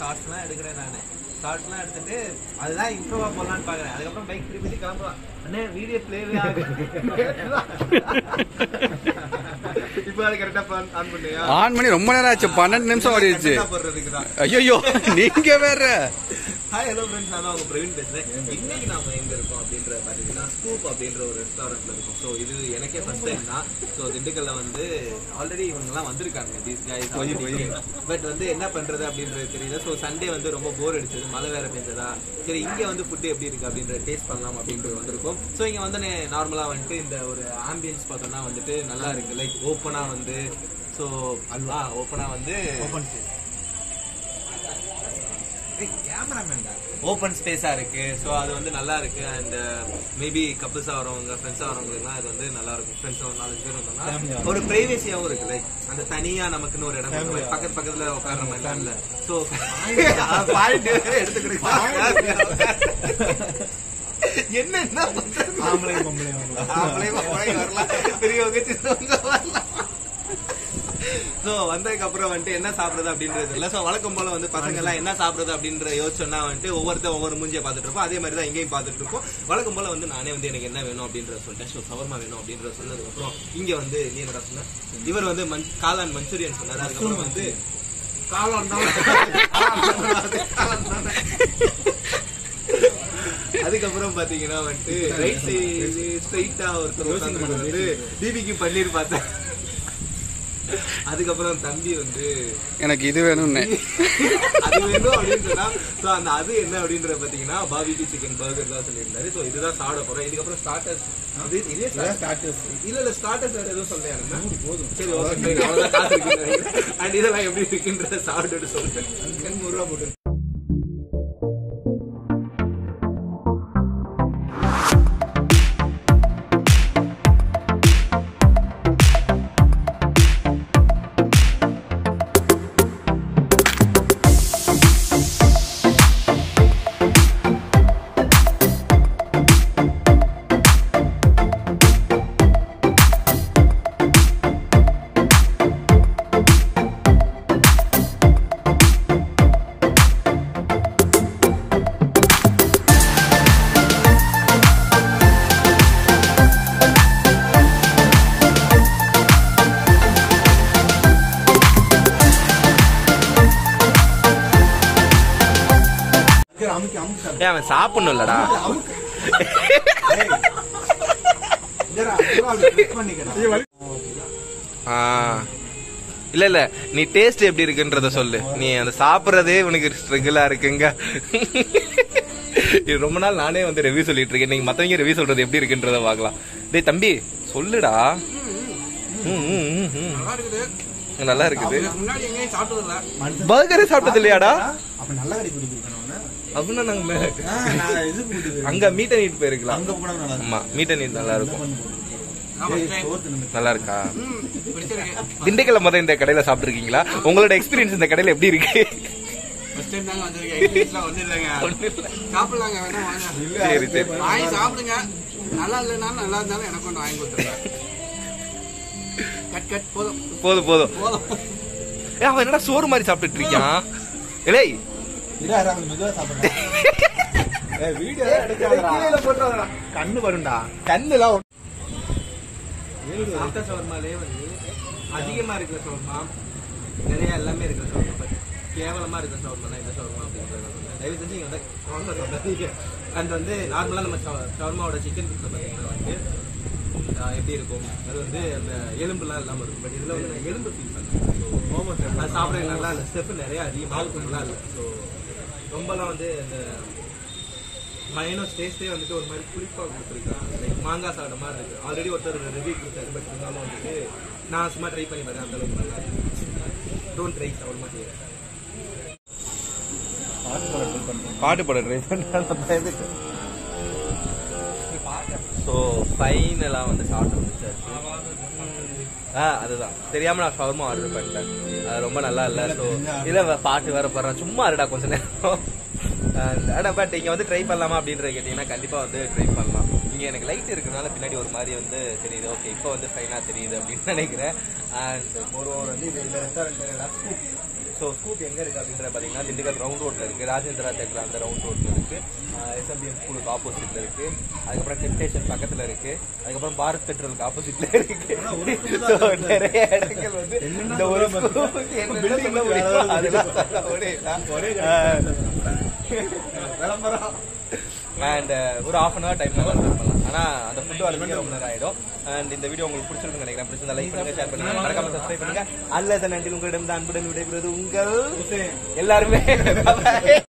ஷார்ட்ஸ்லாம் எடுக்கிறேன் நான் ஷார்ட்ஸ்லாம் எடுத்துட்டு அதுதான் இம்ப்ரூவா போடலான்னு பாக்குறேன் அதுக்கப்புறம் பைக் திருப்பி கிளம்புறான் அண்ணே வீடியோ பிளேவே ஆகுது இப்போ அது கரெக்டா ஆன் பண்ணியா ஆன் பண்ணி ரொம்ப நேரம் ஆச்சு பன்னெண்டு நிமிஷம் ஓடிடுச்சு என்ன போடுறதுக்கு தான் ஐயோ நீங்க வேற ஹாய் ஹலோ ஃப்ரெண்ட்ஸ் நான் உங்க பிரவீன் பேசுறேன் இன்னைக்கு நாம எங்க இருக்கோம் அப்படின்ற பாத்தீங்கன்னா ஸ்கூப் அப்படின்ற ஒரு ரெஸ்டாரண்ட்ல இருக்கோம் ஸோ இது எனக்கே ஃபர்ஸ்ட் டைம் தான் ஸோ திண்டுக்கல்ல வந்து ஆல்ரெடி இவங்கெல்லாம் வந்திருக்காங்க தீஸ் கைஸ் பட் வந்து என்ன பண்றது அப்படின்றது தெரியல ஸோ சண்டே வந்து ரொம்ப போர் அடிச்சது மழை வேற பெஞ்சதா சரி இங்க வந்து ஃபுட் எப்படி இருக்கு அப்படின்ற டேஸ்ட் பண்ணலாம் அப்படின்றது வந்திருக்கோம் ஸோ இங்க வந்து நார்மலா வந்துட்டு இந்த ஒரு ஆம்பியன்ஸ் பார்த்தோம்னா வந்துட்டு நல்லா இருக்கு லைக் ஓப்பனா வந்து ஸோ அல்வா ஓப்பனா வந்து ஓப்பன் ஓப்பன் ஸ்பேஸா இருக்கு ஸோ அது வந்து நல்லா இருக்கு அண்ட் மேபி கப்புள்ஸா வரவங்க ஃப்ரெண்ட்ஸா வரவங்களுக்குலாம் இது வந்து நல்லா இருக்கும் ஃப்ரெண்ட்ஸ் ஒரு நாலஞ்சு பேர் வந்தோம்னா ஒரு பிரைவேசியாவும் இருக்கு லைக் அந்த தனியா நமக்குன்னு ஒரு இடம் இருக்கு. பக்கத்து பக்கத்துல உட்கார்ற மாதிரி இல்ல ஸோ பாயிண்ட் என்ன என்ன பண்றது? ஆம்பளை பொம்பளை வரலாம் பெரியவங்க சின்னவங்க வரலாம் சோ வந்ததுக்கு அப்புறம் வந்துட்டு என்ன சாப்பிடுறது அப்படின்றது இல்ல சோ வழக்கம் போல வந்து பசங்க எல்லாம் என்ன சாப்பிடுறது அப்படின்ற யோசிச்சோம்னா வந்துட்டு ஒவ்வொருத்தர் ஒவ்வொரு மூஞ்சியை பார்த்துட்டு இருப்போம் அதே மாதிரி தான் இங்கேயும் பார்த்துட்டு இருப்போம் வழக்கம் போல வந்து நானே வந்து எனக்கு என்ன வேணும் அப்படின்றத சொல்லிட்டேன் ஸோ சவர்மா வேணும் அப்படின்றத சொன்னதுக்கு அப்புறம் இங்க வந்து நீ என்னடா சொன்ன இவர் வந்து மஞ்- காளான் மஞ்சூரியன் சொன்னாரு அதுக்கப்புறம் வந்து காளான் தான் காளான் தானே. அதுக்கப்புறம் பாத்தீங்கன்னா வந்துட்டு ரைட் சைடு ஸ்ட்ரைட்டா ஒருத்தர் உட்கார்ந்து வந்து பிபிக்கு பன்னீர் பார்த்தேன் அதுக்கப்புறம் தம்பி வந்து எனக்கு இது வேணும்னு அது வேணும் அப்படின்னு சொன்னா சோ அந்த அது என்ன அப்படின்றத பாத்தீங்கன்னா பாபிக்கு சிக்கன் பர்கர் தான் சொல்லியிருந்தாரு சோ இதுதான் சாப்பிட போறோம் இதுக்கப்புறம் ஸ்டார்டர்ஸ் இது இதே ஸ்டார்டர்ஸ் இல்ல இல்ல ஸ்டார்டர்ஸ் வேற எதுவும் சொல்லையா போதும் சரி ஓகே அவ்வளவுதான் காசு இருக்கு அண்ட் இதெல்லாம் எப்படி இருக்குன்றத சாப்பிட்டுட்டு சொல்றேன் நூறு ரூபா போட்டு ஏன் அவன் சாப்பிடணும் இல்லடா ஆ. இல்ல இல்ல நீ டேஸ்ட் எப்படி இருக்குன்றத சொல்லு நீ அந்த சாப்பிடுறதே உனக்கு ஸ்ட்ரகிளா இருக்குங்க இது ரொம்ப நாள் நானே வந்து ரிவ்யூ சொல்லிட்டு இருக்கேன் நீங்க மத்தவங்க ரிவ்யூ சொல்றது எப்படி இருக்குன்றத பார்க்கலாம் டேய் தம்பி சொல்லுடா ம், ம், ம், ம். நல்லா இருக்குது பர்கரே சாப்பிட்டது இல்லையாடா அப்ப நல்ல கடை பிடிக்கிறேன் அப்படின்னா நாங்க மே- நான் இது பிடிக்கிறேன் அங்க மீட் அண்ட் ஈட் போயிருக்கலாம் அங்க போனா நல்லா ஆமா மீட் அண்ட் ஈட் நல்லா இருக்கும் இருக்கும் நல்லா இருக்கா திண்டுக்கல்ல முத இந்த கடையில சாப்பிட்டுருக்கீங்களா உங்களோட எக்ஸ்பீரியன்ஸ் இந்த கடையில எப்படி இருக்கு ஃபர்ஸ்ட் டைம் தாங்க வந்திருக்கேன் எக்ஸ்பீரியன்ஸ்லாம் ஒன்றும் இல்லைங்க ஒண்ணும் இல்ல. சாப்பிடலாங்க வேணா வாங்க சரி சரி வாங்கி சாப்பிடுங்க நல்லா இல்லைனாலும் நல்லா இருந்தாலும் எனக்கு ஒன்று வாங்கி கொடுத்துருங்க கட் கட் போதும் போதும் போதும் போதும் ஏ, அவன் என்னடா சோறு மாதிரி சாப்பிட்டுட்டு இருக்கான் இலை இதா கொஞ்சம் மெதுவா சாப்பிடுறேன் ஏய் வீடியோ எடுக்காதடா கண்ணு வரும்டா கண்ணுலாம் ஒண்ணு- சாப்பிட்ட ஷவர்மாலே வந்து அதிகமா இருக்கிற ஷவர்மா நிறைய எல்லாமே இருக்கிற ஷவர்மா பட் கேவலமா இருக்கிற ஷவர்மா இந்த ஷவர்மா அப்படின்றது நான் சொல்றேன். தயவு செஞ்சு இங்க வந்து ஷவர்மா சாப்பிடாதீங்க அண்ட் வந்து நார்மலா நம்ம ஷவர்மாவோட சிக்கன் பீஸ் பார்த்தீங்கன்னா வந்து ஆஹ், எப்படி இருக்கும் அது வந்து அந்த எலும்புலாம் இல்லாம இருக்கும் பட் இதுல வந்து நான் எலும்பு ஃபீல் பண்ணேன் அது சாப்பிட நல்லா இல்லை ஸ்டெப் நிறைய அதிகமாக இருக்கும் நல்லா இல்லை ஸோ ரொம்பலாம் வந்து அந்த மைனஸ் டேஸ்டே வந்துட்டு ஒரு மாதிரி புளிப்பா கொடுத்துருக்காங்க லைக் மாங்காய் சாப்பிட மாதிரி இருக்கு ஆல்ரெடி ஒருத்தர் ரிவ்யூ கொடுத்தாரு பட் இருந்தாலும் வந்துட்டு நான் சும்மா ட்ரை பண்ணி பார்த்தேன் அந்த அளவுக்கு நல்லா டோன்ட் ட்ரை சாப்பிட மாட்டேன் பாட்டு பாட ட்ரை பண்ண ஸோ ஃபைனலாக வந்து சாப்பிட்டு முடிச்சாச்சு ஆ அதுதான் தெரியாம நான் ஷவர்மா ஆர்டர் பண்ணிட்டேன் அது ரொம்ப நல்லா இல்ல ஸோ இல்ல வ- பாட்டு வேற போடுறேன் சும்மா இருடா கொஞ்ச நேரம் அடா பட் இங்க வந்து ட்ரை பண்ணலாமா அப்படின்ற கேட்டீங்கன்னா கண்டிப்பா வந்து ட்ரை பண்ணலாம் இங்க இங்க எனக்கு லைட் இருக்கிறதுனால பின்னாடி ஒரு மாதிரி வந்து தெரியுது ஓகே இப்போ வந்து ஃபைனா தெரியுது அப்படின்னு நினைக்கிறேன் அண்ட் ஒரு ஒரு வந்து இது இந்த ரெஸ்டாரண்ட் ஸ்கூப் ஸோ ஸ்கூப் எங்க இருக்கு அப்படின்ற பாத்தீங்கன்னா திண்டுக்கல் ரவுண்ட் ரோட்ல இருக்கு ராஜேந்திரா தேட்டர் அந்த ரவுண்ட் ரோட்ல இருக்கு எஸ்எம்பிஎம் ஸ்கூலுக்கு ஆப்போசிட்ல இருக்கு அதுக்கப்புறம் டெம்டேஷன் பக்கத்துல இருக்கு அதுக்கப்புறம் பாரத் பெட்ரோலுக்கு ஆப்போசிட்ல இருக்கு ஸோ நிறைய இடங்கள் வந்து இந்த ஒரு scoop என்னென்ன சொல்ல முடியுமோ அதெல்லாம் சொல்ல முடியல. விளம்பரம் அண்ட் ஒரு half அன் ஹவர் டைம் பண்ணலாம் ஆனா அந்த ஃபுட் வரதுக்கு ரொம்ப நேரம் ஆயிடும் அண்ட் இந்த வீடியோ உங்களுக்கு பிடிச்சிருக்குன்னு நினைக்கிறேன் பிடிச்சிருந்தா லைக் பண்ணுங்க ஷேர் பண்ணுங்க மறக்காம சப்ஸ்கிரைப் பண்ணுங்க அல்ல நன்றி உங்களிடம் தான் அன்புடன் விடைபெறுவது உங்கள் எல்லாருமே Bye bye.